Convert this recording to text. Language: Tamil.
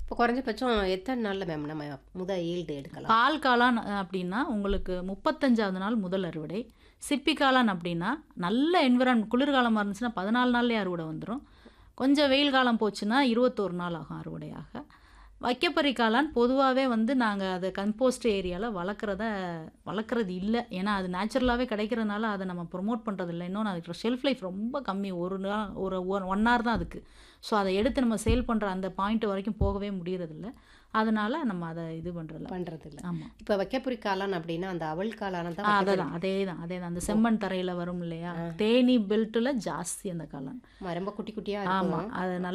இப்போ குறைஞ்சபட்சம் எத்தனை நாள்ல மேம் நம்ம முத ஈல்டு எடுக்கலாம் பால் காளான் அஹ், அப்படின்னா உங்களுக்கு முப்பத்தஞ்சாவது நாள் முதல் அறுவடை சிப்பி காளான் அப்படின்னா நல்ல என்விரான் குளிர்காலமாக இருந்துச்சுன்னா பதினாலு நாள்லேயே அறுவடை வந்துடும் கொஞ்சம் வெயில் காலம் போச்சுன்னா இருபத்தோரு நாள் ஆகும் அறுவடையாக வைக்கப்பறி காளான் பொதுவாகவே வந்து நாங்கள் அதை கம்போஸ்ட் ஏரியாவில் வளர்க்குறத வளர்க்குறது இல்லை ஏன்னா அது நேச்சுரலாகவே கிடைக்கிறதுனால அதை நம்ம ப்ரொமோட் பண்ணுறது இல்லை இன்னொன்று அதுக்கு ஷெல்ஃப் லைஃப் ரொம்ப கம்மி ஒரு நாள் ஒரு ஒன் ஹவர் தான் அதுக்கு ஸோ அதை எடுத்து நம்ம சேல் பண்ணுற அந்த பாயிண்ட் வரைக்கும் போகவே முடியறதில்ல அதனால நம்ம அதை இது பண்ணுறதில்ல பண்றது இல்ல ஆமாம் இப்போ வைக்கப்புரி காளான் அப்படின்னா அந்த அவல் காளான தான் அதே தான் அதே தான் அதே தான் அந்த செம்மண் தரையில் வரும் இல்லையா தேனி பெல்ட்டில் ஜாஸ்தி அந்த காளான் வைக்கப்பuri- ரொம்ப குட்டி குட்டியா ஆமாம் இருக்கும் அது நல்லா